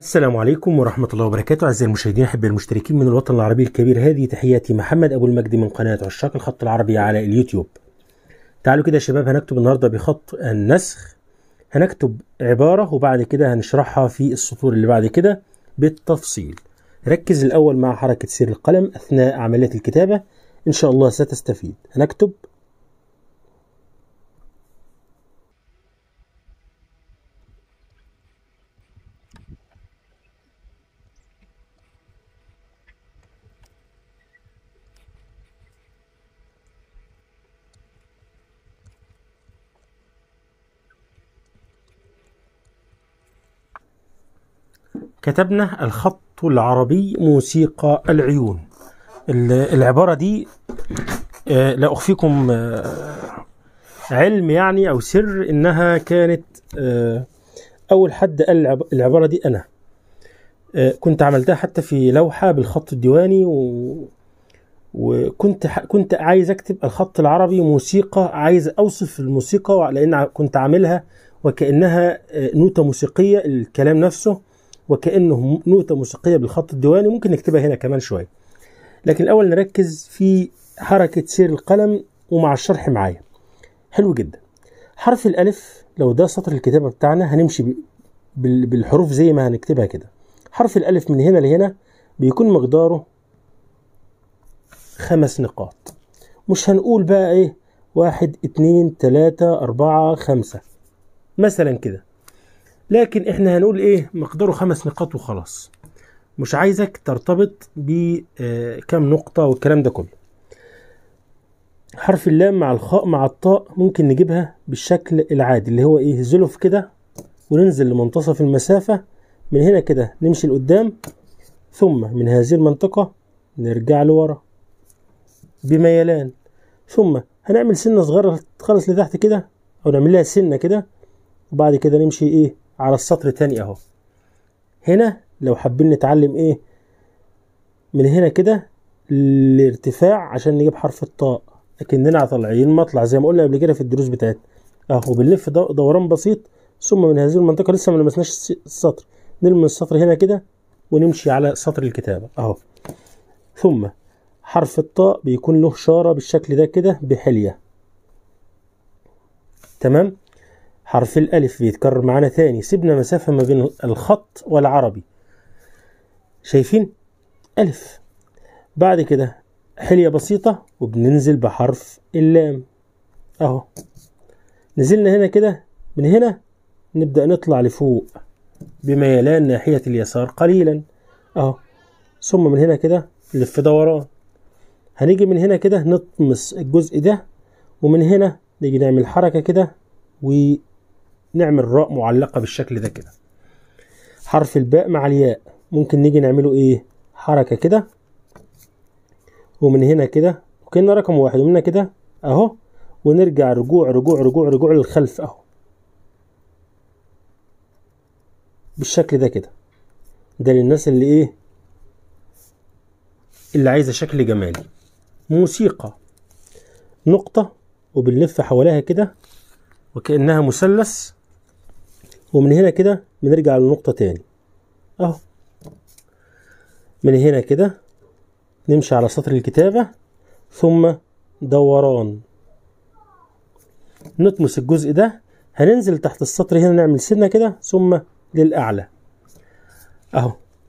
السلام عليكم ورحمة الله وبركاته أعزائي المشاهدين أحب المشتركين من الوطن العربي الكبير هذه تحياتي محمد أبو المجد من قناة عشاق الخط العربي على اليوتيوب تعالوا كده يا شباب هنكتب النهاردة بخط النسخ هنكتب عبارة وبعد كده هنشرحها في السطور اللي بعد كده بالتفصيل ركز الأول مع حركة سير القلم أثناء عملية الكتابة إن شاء الله ستستفيد هنكتب كتبنا الخط العربي موسيقى العيون ال- العبارة دي آه، لا أخفيكم آه، علم يعني أو سر إنها كانت آه، أول حد قال العب- العبارة دي أنا آه، كنت عملتها حتى في لوحة بالخط الديواني و... وكنت ح... كنت عايز أكتب الخط العربي موسيقى عايز أوصف الموسيقى لأن ع- كنت عاملها وكأنها آه، نوتة موسيقية الكلام نفسه وكأنه نوتة موسيقية بالخط الديواني ممكن نكتبها هنا كمان شوية لكن الأول نركز في حركة سير القلم ومع الشرح معايا حلو جدا حرف الألف لو ده سطر الكتابة بتاعنا هنمشي ب- بال- بالحروف زي ما هنكتبها كده حرف الألف من هنا لهنا بيكون مقداره خمس نقاط مش هنقول بقى ايه واحد اتنين تلاتة أربعة خمسة مثلا كده لكن احنا هنقول ايه مقداره خمس نقاط وخلاص مش عايزك ترتبط بكم نقطة والكلام ده كله حرف اللام مع الخاء مع الطاء ممكن نجيبها بالشكل العادي اللي هو ايه زلف كده وننزل لمنتصف المسافة من هنا كده نمشي لقدام ثم من هذه المنطقة نرجع لورا بميلان ثم هنعمل سنة صغيرة خالص لتحت كده أو نعمل لها سنة كده وبعد كده نمشي ايه على السطر تاني اهو هنا لو حابين نتعلم ايه من هنا كده الارتفاع عشان نجيب حرف الطاء لكننا طالعين مطلع زي ما قلنا قبل كده في الدروس بتاعتنا اهو بنلف دو- دوران بسيط ثم من هذه المنطقة لسه ما لمسناش الس- السطر نلمس السطر هنا كده ونمشي على سطر الكتابة اهو ثم حرف الطاء بيكون له شارة بالشكل ده كده بحلية تمام حرف الألف بيتكرر معانا تاني سيبنا مسافة ما بين الخط والعربي شايفين ألف بعد كده حلية بسيطة وبننزل بحرف اللام أهو نزلنا هنا كده من هنا نبدأ نطلع لفوق بميلان ناحية اليسار قليلا أهو ثم من هنا كده نلف دوران هنيجي من هنا كده نطمس الجزء ده ومن هنا نيجي نعمل حركة كده و نعمل راء معلقة بالشكل ده كده حرف الباء مع الياء ممكن نيجي نعمله ايه حركة كده ومن هنا كده وكأن رقم واحد ومن هنا كده اهو ونرجع رجوع رجوع رجوع رجوع للخلف اهو بالشكل ده كده ده للناس اللي ايه اللي عايزة شكل جمالي موسيقى نقطة وبنلف حواليها كده وكأنها مثلث ومن هنا كده بنرجع للنقطة تاني اهو من هنا كده نمشي على سطر الكتابة ثم دوران نطمس الجزء ده هننزل تحت السطر هنا نعمل سنة كده ثم للأعلى اهو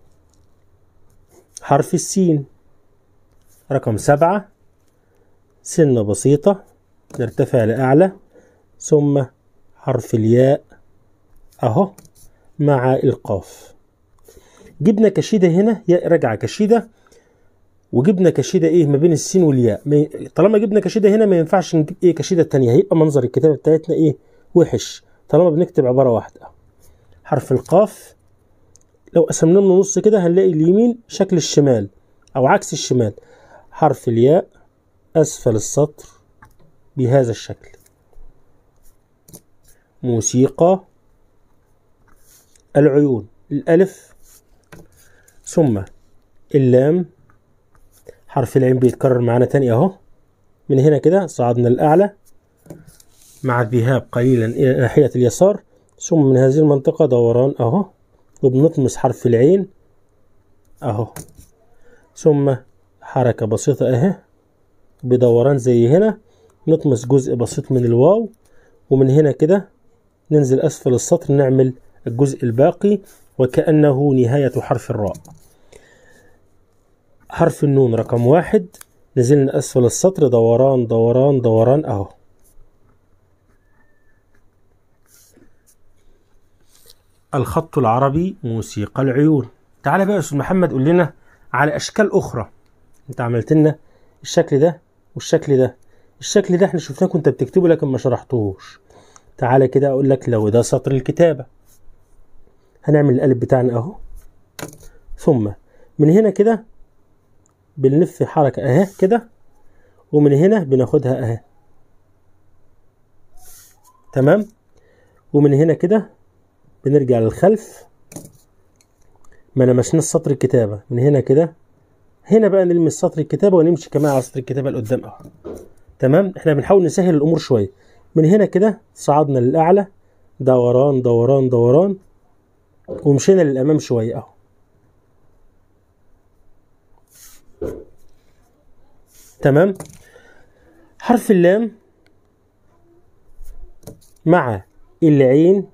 حرف السين رقم سبعة سنة بسيطة نرتفع لأعلى ثم حرف الياء اهو مع القاف جبنا كشيدة هنا ياء راجعة كشيدة وجبنا كشيدة ايه ما بين السين والياء ما- طالما جبنا كشيدة هنا ما ينفعش نجيب ايه كشيدة تانية هيبقى منظر الكتابة بتاعتنا ايه وحش طالما بنكتب عبارة واحدة حرف القاف لو قسمناه من نص كده هنلاقي اليمين شكل الشمال او عكس الشمال حرف الياء اسفل السطر بهذا الشكل موسيقى العيون الألف ثم اللام حرف العين بيتكرر معانا تاني أهو من هنا كده صعدنا الأعلى مع الذهاب قليلا إلى ناحية اليسار ثم من هذه المنطقة دوران أهو وبنطمس حرف العين اهو ثم حركة بسيطة اهي بدوران زي هنا نطمس جزء بسيط من الواو ومن هنا كده ننزل أسفل السطر نعمل الجزء الباقي وكأنه نهاية حرف الراء حرف النون رقم واحد نزلنا أسفل السطر دوران دوران دوران أهو الخط العربي موسيقى العيون تعالى بقى يا أستاذ محمد قول لنا على أشكال أخرى أنت عملت لنا الشكل ده والشكل ده الشكل ده احنا شفناه كنت بتكتبه لكن ما شرحتهوش تعالى كده اقول لك لو ده سطر الكتابة هنعمل القلب بتاعنا اهو ثم من هنا كده بنلف حركة اهي كده ومن هنا بناخدها اهي تمام ومن هنا كده بنرجع للخلف ما لمسناش سطر الكتابة من هنا كده هنا بقى نلمس سطر الكتابة ونمشي كمان على سطر الكتابة لقدام اهو تمام احنا بنحاول نسهل الامور شويه من هنا كده صعدنا للاعلى دوران دوران دوران ومشينا للامام شويه اهو تمام حرف اللام مع العين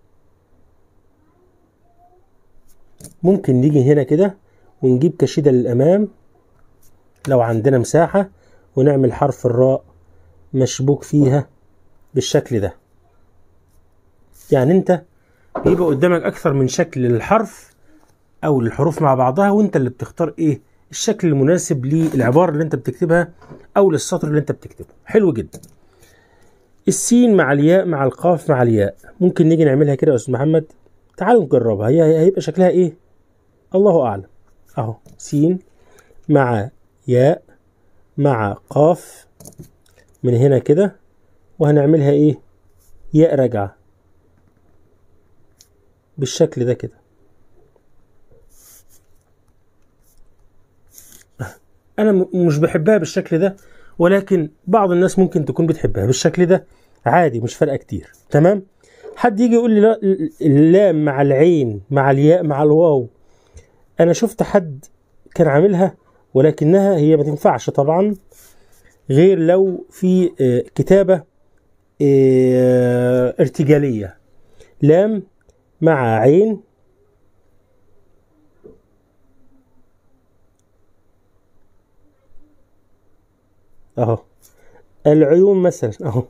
ممكن نيجي هنا كده ونجيب كشيدة للأمام لو عندنا مساحة ونعمل حرف الراء مشبوك فيها بالشكل ده يعني انت بيبقى قدامك اكثر من شكل للحرف او للحروف مع بعضها وانت اللي بتختار ايه الشكل المناسب للعبارة اللي انت بتكتبها او للسطر اللي انت بتكتبه حلو جدا السين مع الياء مع القاف مع الياء ممكن نيجي نعملها كده يا استاذ محمد تعالوا نجربها هي هيبقى شكلها ايه الله اعلم اهو سين مع ياء مع قاف من هنا كده وهنعملها ايه ياء راجعة بالشكل ده كده انا م- مش بحبها بالشكل ده ولكن بعض الناس ممكن تكون بتحبها بالشكل ده عادي مش فارقه كتير تمام حد يجي يقول لي لا اللام مع العين مع الياء مع الواو انا شفت حد كان عاملها ولكنها هي ما تنفعش طبعا غير لو في آه، كتابة آه، ارتجالية لام مع عين اهو العيون مثلا اهو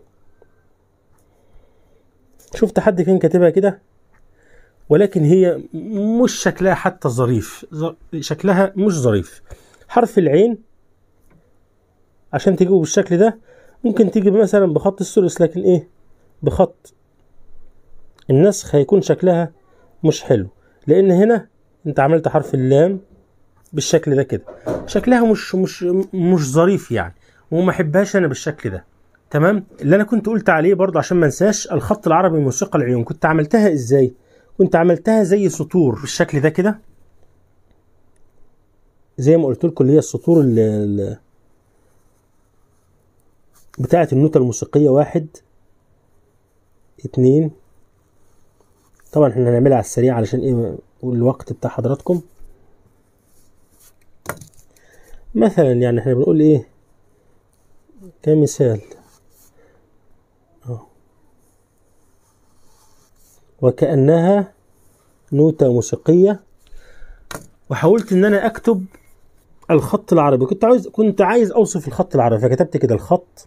شفت حد كان كاتبها كده ولكن هي مش شكلها حتى ظريف ظ- شكلها مش ظريف حرف العين عشان تجيبه بالشكل ده ممكن تيجي مثلا بخط الثلث لكن ايه بخط النسخ هيكون شكلها مش حلو لان هنا انت عملت حرف اللام بالشكل ده كده شكلها مش مش مش ظريف يعني وما احبهاش انا بالشكل ده تمام اللي انا كنت قلت عليه برضه عشان ما انساش الخط العربي موسيقى العيون كنت عملتها ازاي كنت عملتها زي سطور بالشكل ده كده زي ما قلت لكم اللي هي السطور اللي بتاعة النوتة الموسيقية واحد اتنين طبعا احنا هنعملها على السريع علشان ايه الوقت بتاع حضراتكم مثلا يعني احنا بنقول ايه كمثال اهو. وكأنها نوتة موسيقية وحاولت ان انا اكتب الخط العربي كنت عايز كنت عايز اوصف الخط العربي فكتبت كده الخط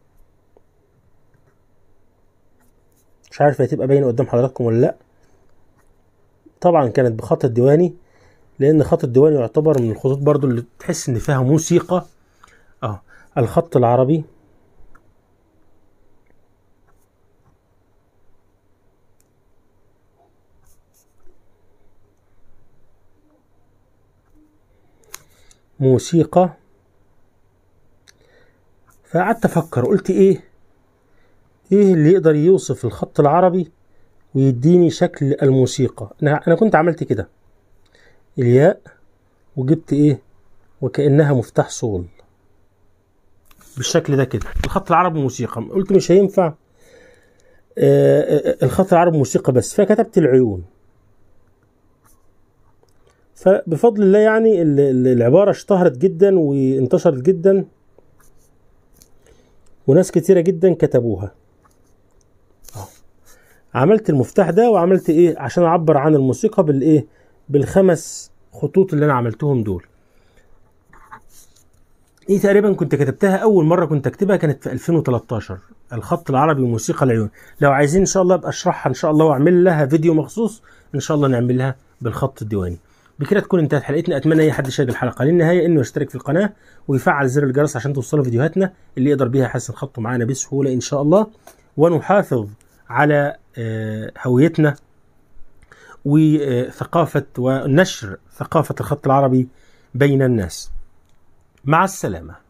مش عارف هتبقى باينه قدام حضراتكم ولا لا طبعا كانت بخط الديواني لان خط الديواني يعتبر من الخطوط برضو اللي تحس ان فيها موسيقى اه الخط العربي موسيقى فقعدت افكر قلت ايه ايه اللي يقدر يوصف الخط العربي ويديني شكل الموسيقى انا انا كنت عملت كده الياء وجبت ايه وكانها مفتاح صول بالشكل ده كده الخط العربي موسيقى قلت مش هينفع آه، آه، الخط العربي موسيقى بس فكتبت العيون فبفضل الله يعني ال- ال- العبارة اشتهرت جدا وانتشرت جدا وناس كتيرة جدا كتبوها أهو. عملت المفتاح ده وعملت ايه عشان اعبر عن الموسيقى بالايه بالخمس خطوط اللي انا عملتهم دول دي تقريبا كنت كتبتها اول مره كنت اكتبها كانت في 2013 الخط العربي وموسيقى العيون لو عايزين ان شاء الله ابقى اشرحها ان شاء الله واعمل لها فيديو مخصوص ان شاء الله نعملها بالخط الديواني بكده تكون انتهت حلقتنا اتمنى اي حد شاهد الحلقه للنهايه انه يشترك في القناه ويفعل زر الجرس عشان توصله فيديوهاتنا اللي يقدر بيها يحسن خطه معانا بسهوله ان شاء الله ونحافظ على آه، هويتنا وثقافه ونشر ثقافه الخط العربي بين الناس مع السلامه